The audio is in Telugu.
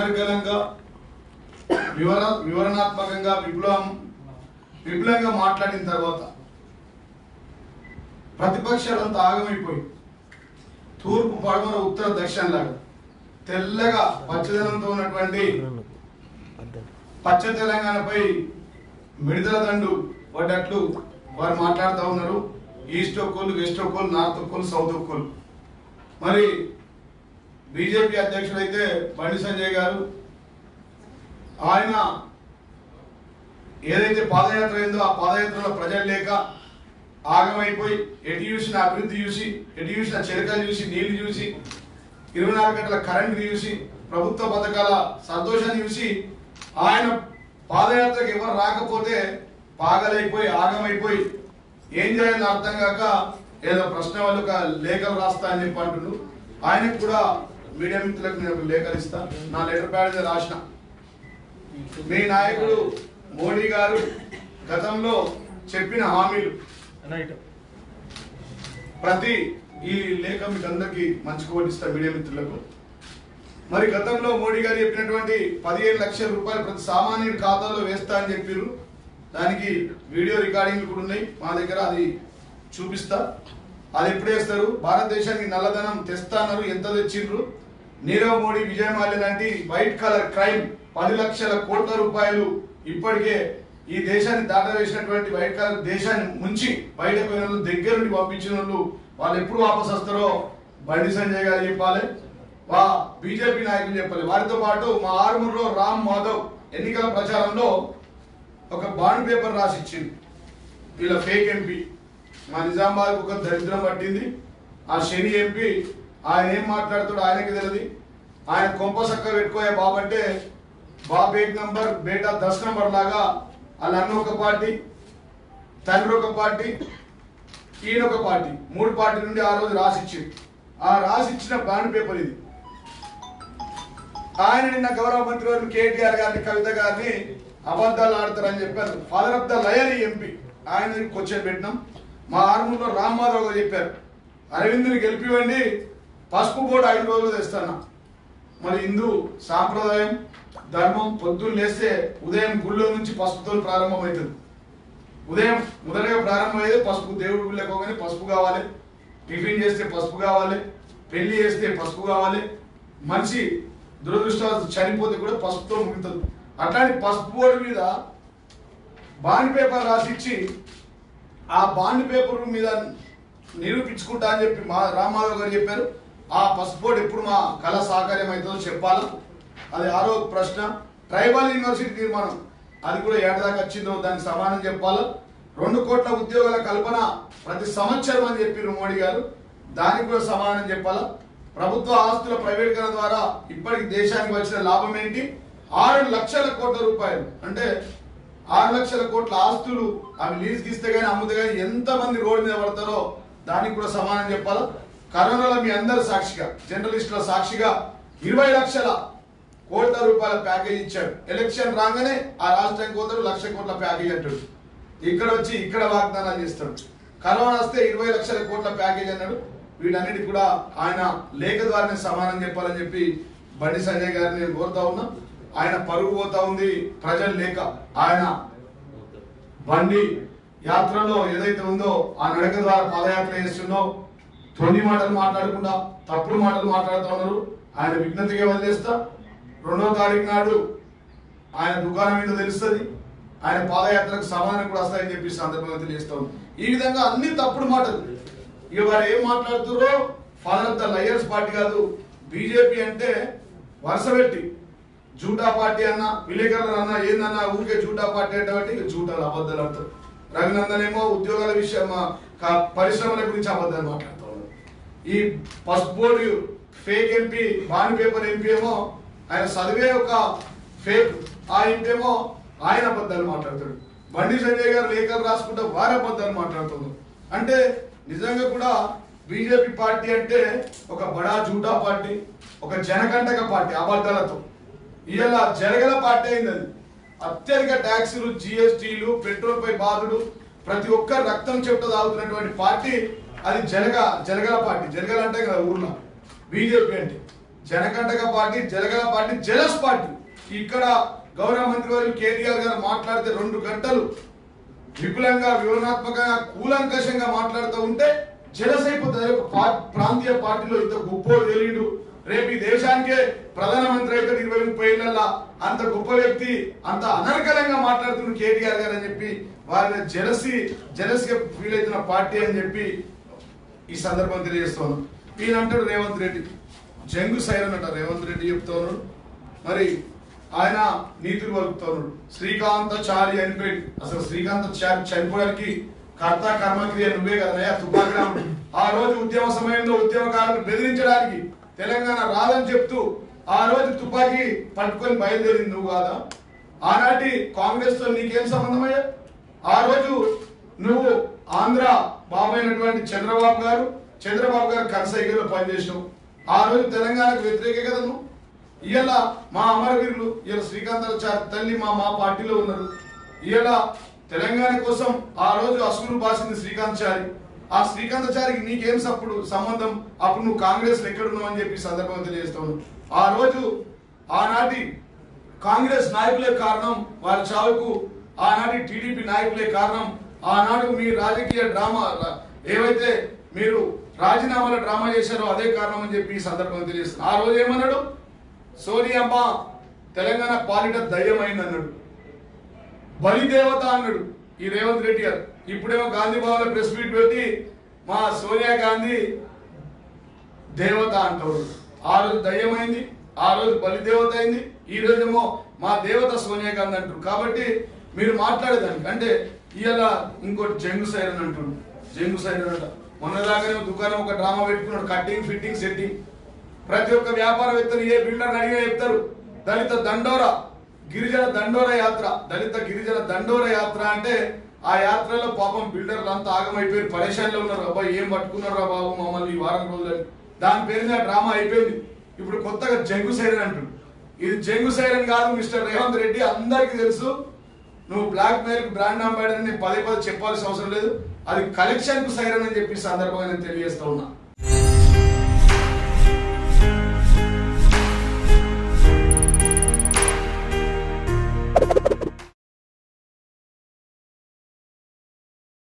అనర్గళంగా వివర వివరణాత్మకంగా విప్లవం విపులంగా మాట్లాడిన తర్వాత ప్రతిపక్షాలంతా ఆగమైపోయి తూర్పు పడమర ఉత్తర దక్షిణలాగా తెల్లగా పచ్చదనంతో ఉన్నటువంటి పచ్చ తెలంగాణపై మిడతల దండు పడ్డట్లు వారు మాట్లాడుతూ ఉన్నారు ఈస్ట్ ఒక్కోలు వెస్ట్ ఒక్కోలు నార్త్ ఒక్కోలు సౌత్ ఒక్కోలు మరి బీజేపీ అధ్యక్షుడు అయితే బండి సంజయ్ గారు ఆయన ఏదైతే పాదయాత్ర అయిందో ఆ పాదయాత్రలో ప్రజలు లేక ఆగమైపోయి ఎటు చూసిన అభివృద్ధి చూసి ఎటు చూసిన చిలకలు చూసి నీళ్లు చూసి ఇరవై నాలుగు గంటల కరెంట్ చూసి ప్రభుత్వ పథకాల సంతోషాన్ని చూసి ఆయన పాదయాత్రకు ఎవరు రాకపోతే పాగలైపోయి ఆగమైపోయి ఏం చేయాలని అర్థం కాక ఏదో ప్రశ్న వాళ్ళు ఒక లేఖలు రాస్తా అని చెప్పి అంటుండు ఆయనకు కూడా మీడియా మిత్రులకు నేను ఒక లేఖలు ఇస్తా నా లెటర్ ప్యాడ్ మీద రాసిన మీ నాయకుడు మోడీ గారు గతంలో చెప్పిన హామీలు ప్రతి ఈ లేఖ మీకు అందరికి మంచి కోటిస్తా మీడియా మిత్రులకు మరి గతంలో మోడీ గారు చెప్పినటువంటి పదిహేను లక్షల రూపాయలు ప్రతి సామాన్యుడి ఖాతాలో వేస్తా అని చెప్పారు దానికి వీడియో రికార్డింగ్లు కూడా ఉన్నాయి మా దగ్గర అది చూపిస్తా అది ఎప్పుడు వేస్తారు భారతదేశానికి నల్లధనం తెస్తా అన్నారు ఎంత తెచ్చిండ్రు నీరవ్ మోడీ విజయ్ మాల్యా లాంటి వైట్ కలర్ క్రైమ్ పది లక్షల కోట్ల రూపాయలు ఇప్పటికే ఈ దేశాన్ని దాటవేసినటువంటి వైట్ కలర్ దేశాన్ని ముంచి బయటకు పోయిన వాళ్ళు దగ్గర నుండి పంపించిన వాళ్ళు వాళ్ళు ఎప్పుడు వాపస్ వస్తారో బండి సంజయ్ గారు చెప్పాలి వా బీజేపీ నాయకులు చెప్పాలి వారితో పాటు మా ఆరుమూరులో రామ్ మాధవ్ ఎన్నికల ప్రచారంలో ఒక బాండ్ పేపర్ రాసి ఇచ్చింది వీళ్ళ ఫేక్ ఎంపీ మా నిజామాబాద్ ఒక దరిద్రం పట్టింది ఆ శని ఎంపీ ఆయన ఏం మాట్లాడుతాడో ఆయనకి తెలియదు ఆయన కొంప సక్క పెట్టుకోయే బాబు అంటే బాబు ఏక్ నంబర్ బేటా దస్ నంబర్ లాగా వాళ్ళ అన్న ఒక పార్టీ తండ్రి ఒక పార్టీ ఈయన ఒక పార్టీ మూడు పార్టీ నుండి ఆ రోజు రాసిచ్చింది ఆ రాసిచ్చిన బాండ్ పేపర్ ఇది ఆయన నిన్న గౌరవ మంత్రి వారిని కేటీఆర్ గారిని కవిత గారిని అబద్ధాలు ఆడతారని చెప్పారు father of the liar MP ఆయన క్వశ్చన్ పెట్టినాం మా ఆర్మూర్లో రామ్ మాధవ్ గారు చెప్పారు అరవింద్ని గెలిపివ్వండి పసుపు బోర్డు ఐదు రోజులు తెస్తాను మరి హిందూ సాంప్రదాయం ధర్మం పొద్దున్న లేస్తే ఉదయం గుళ్ళో నుంచి పసుపుతో ప్రారంభమవుతుంది ఉదయం మొదటగా ప్రారంభమయ్యేది పసుపు దేవుడి గుళ్ళకి పోగానే పసుపు కావాలి టిఫిన్ చేస్తే పసుపు కావాలి పెళ్లి చేస్తే పసుపు కావాలి మనిషి దురదృష్టవశాత్తు చనిపోతే కూడా పసుపుతో ముగుతుంది అట్లాంటి పసుపు బోర్డు మీద బాండ్ పేపర్ రాసిచ్చి ఆ బాండ్ పేపర్ మీద నిరూపించుకుంటా అని చెప్పి మా రామారావు గారు చెప్పారు ఆ పసుపు బోర్డు ఎప్పుడు మా కళ సహకార్యం అవుతుందో చెప్పాలా అది ఆరో ప్రశ్న ట్రైబల్ యూనివర్సిటీ నిర్మాణం అది కూడా ఏడాదాకా వచ్చిందో దానికి సమానం చెప్పాలా రెండు కోట్ల ఉద్యోగాల కల్పన ప్రతి సంవత్సరం అని చెప్పారు మోడీ గారు దానికి కూడా సమానం చెప్పాలా ప్రభుత్వ ఆస్తుల ప్రైవేటీకరణ ద్వారా ఇప్పటికి దేశానికి వచ్చిన లాభం ఏంటి ఆరు లక్షల కోట్ల రూపాయలు అంటే ఆరు లక్షల కోట్ల ఆస్తులు అవి లీజ్కి ఇస్తే కానీ అమ్ముతే కానీ ఎంతమంది రోడ్డు మీద పడతారో దానికి కూడా సమానం చెప్పాలా కరోనాలో మీ అందరు సాక్షిగా జర్నలిస్టుల సాక్షిగా ఇరవై లక్షల కోట్ల రూపాయల ప్యాకేజ్ ఇచ్చాడు ఎలక్షన్ రాగానే ఆ రాష్ట్రానికి పోతాడు లక్ష కోట్ల ప్యాకేజ్ అంటాడు ఇక్కడ వచ్చి ఇక్కడ వాగ్దానాలు చేస్తాడు కరోనా వస్తే ఇరవై లక్షల కోట్ల ప్యాకేజ్ అన్నాడు వీటన్నిటి కూడా ఆయన లేఖ ద్వారానే సమానం చెప్పాలని చెప్పి బండి సంజయ్ గారిని నేను కోరుతా ఉన్నా ఆయన పరుగు పోతా ఉంది ప్రజలు లేక ఆయన బండి యాత్రలో ఏదైతే ఉందో ఆ నడక ద్వారా పాదయాత్ర చేస్తుందో తొలి మాటలు మాట్లాడకుండా తప్పుడు మాటలు మాట్లాడుతూ ఉన్నారు ఆయన విజ్ఞతగా వదిలేస్తా రెండో తారీఖు నాడు ఆయన దుకాణం మీద తెలుస్తుంది ఆయన పాదయాత్రకు సమానం కూడా వస్తాయని చెప్పి ఈ సందర్భంగా తెలియస్తాం ఈ విధంగా అన్ని తప్పుడు మాటలు ఇక వారు ఏం మాట్లాడుతున్నారో father of the liars party కాదు బీజేపీ అంటే వరుస పెట్టి జూటా పార్టీ అన్న విలేకరులు అన్న ఏందన్నా ఊరికే జూటా పార్టీ అంటే ఇక జూటాలు అబద్ధాలు అంటారు రఘునందన్ ఏమో ఉద్యోగాల విషయం ఆ, క- పరిశ్రమల గురించి అబద్ధాలు మాట్లాడుతూ ఉన్నారు ఈ first board fake MP bond paper MP ఏమో ఆయన చదివే ఒక ఫేక్ ఆ ఎంపీ ఏమో ఆయన అబద్ధాలు మాట్లాడతాడు బండి సంజయ్ గారు లేఖలు రాసుకుంటే వారి అబద్ధాలు మాట్లాడుతున్నారు అంటే నిజంగా కూడా బీజేపీ పార్టీ అంటే ఒక బడా జూటా పార్టీ ఒక జనకంటక పార్టీ అబద్ధాలతో ఇలా జరగల పార్టీ అయింది అది అత్యధిక ట్యాక్సులు జిఎస్టీలు పెట్రోల్ పై బాధుడు ప్రతి ఒక్క రక్తం చెమట తాగుతున్నటువంటి పార్టీ అది జనగ జనగల పార్టీ జనగల అంటే కదా ఊర్లో బీజేపీ అంటే జనకంటక పార్టీ జలగల పార్టీ జలస్ పార్టీ ఇక్కడ గౌరవ మంత్రి వారు కేటీఆర్ గారు మాట్లాడితే రెండు గంటలు విపులంగా వివరణాత్మకంగా కూలంకషంగా మాట్లాడుతూ ఉంటే జలసైపోతుంది అదే ఒక పా- ప్రాంతీయ పార్టీలో ఇంత గొప్పోడు తెలియడు రేపు ఈ దేశానికే ప్రధానమంత్రి అయితే ఇరవై ముప్పై ఏళ్ళ అంత గొప్ప వ్యక్తి అంత అనర్గళంగా మాట్లాడుతున్న కేటీఆర్ గారు అని చెప్పి వారి జలసి జలసిగా ఫీల్ అవుతున్న పార్టీ అని చెప్పి ఈ సందర్భం తెలియజేస్తాను ఈయన అంటాడు రేవంత్ రెడ్డి జంగు సైరన్ అంట రేవంత్ రెడ్డి చెప్తాను మరి ఆయన నీతులు పలుకుతున్నాడు శ్రీకాంతాచారి చనిపోయింది అసలు శ్రీకాంతాచారి చనిపోవడానికి కర్త కర్మక్రియ నువ్వే కదా తుపాగ్రాముడు ఆ రోజు ఉద్యమ సమయంలో ఉద్యమకారులను బెదిరించడానికి తెలంగాణ రాదని చెప్తూ ఆ రోజు తుపాకీ పట్టుకొని బయలుదేరింది నువ్వు కాదా ఆనాటి కాంగ్రెస్ తో నీకేం సంబంధమయ్యా ఆ రోజు నువ్వు ఆంధ్ర బాబు అయినటువంటి చంద్రబాబు గారు చంద్రబాబు గారు కనసైకిల్లో పనిచేసినావు ఆ రోజు తెలంగాణకు వ్యతిరేకే కదా నువ్వు ఇవాళ మా అమరవీరులు ఇవాళ శ్రీకాంతాచారి తల్లి మా మా పార్టీలో ఉన్నారు ఇవాళ తెలంగాణ కోసం ఆ రోజు అసుగులు బాసింది శ్రీకాంతాచారి ఆ శ్రీకాంతాచారికి నీకేం సప్పుడు సంబంధం అప్పుడు నువ్వు కాంగ్రెస్ లో ఎక్కడున్నావు అని చెప్పి ఈ సందర్భంగా తెలియజేస్తాను ఆ రోజు ఆనాటి కాంగ్రెస్ నాయకులే కారణం వారి చావుకు ఆనాటి టీడీపీ నాయకులే కారణం ఆనాడు మీ రాజకీయ డ్రామా ఏవైతే మీరు రాజీనామాల డ్రామా చేశారో అదే కారణం అని చెప్పి ఈ సందర్భంగా తెలియజేస్తుంది ఆ రోజు ఏమన్నాడు సోనియమ్మ తెలంగాణ పాలిట దయ్యమైంది అన్నాడు బలిదేవత అన్నాడు ఈ రేవంత్ రెడ్డి గారు ఇప్పుడేమో గాంధీ భవన్ లో ప్రెస్ మీట్ పెట్టి మా సోనియా గాంధీ దేవత అంటారు ఆ రోజు దయ్యమైంది ఆ రోజు బలిదేవత అయింది ఈ రోజేమో మా దేవత సోనియా గాంధీ అంటారు కాబట్టి మీరు మాట్లాడేదానికి అంటే ఇవాళ ఇంకోటి జంగు సైరన్ అంటాడు జంగు సైరన్ అంట మొన్నదాకానే దుకాణం ఒక డ్రామా పెట్టుకున్నాడు కట్టింగ్ ఫిట్టింగ్ సెట్టింగ్ ప్రతి ఒక్క వ్యాపారవేత్తలు ఏ బిల్డర్ అడిగినా చెప్తారు దళిత దండోరా గిరిజన దండోర యాత్ర దళిత గిరిజన దండోర యాత్ర అంటే ఆ యాత్రలో పాపం బిల్డర్లు అంతా ఆగమైపోయారు పరేషాన్లో ఉన్నారు అబ్బాయి ఏం పట్టుకున్నారా బాబు మమ్మల్ని ఈ వారం రోజులని దాని పేరు మీద డ్రామా అయిపోయింది ఇప్పుడు కొత్తగా జంగు సైరన్ అంటుంది ఇది జంగు సైరన్ కాదు మిస్టర్ రేవంత్ రెడ్డి అందరికీ తెలుసు నువ్వు బ్లాక్ మెయిల్ బ్రాండ్ అంబాసిడర్ అని పదే పదే చెప్పాల్సిన అవసరం లేదు అది కలెక్షన్ కు సైరన్ అని చెప్పి ఈ సందర్భంగా నేను తెలియజేస్తా ఉన్నా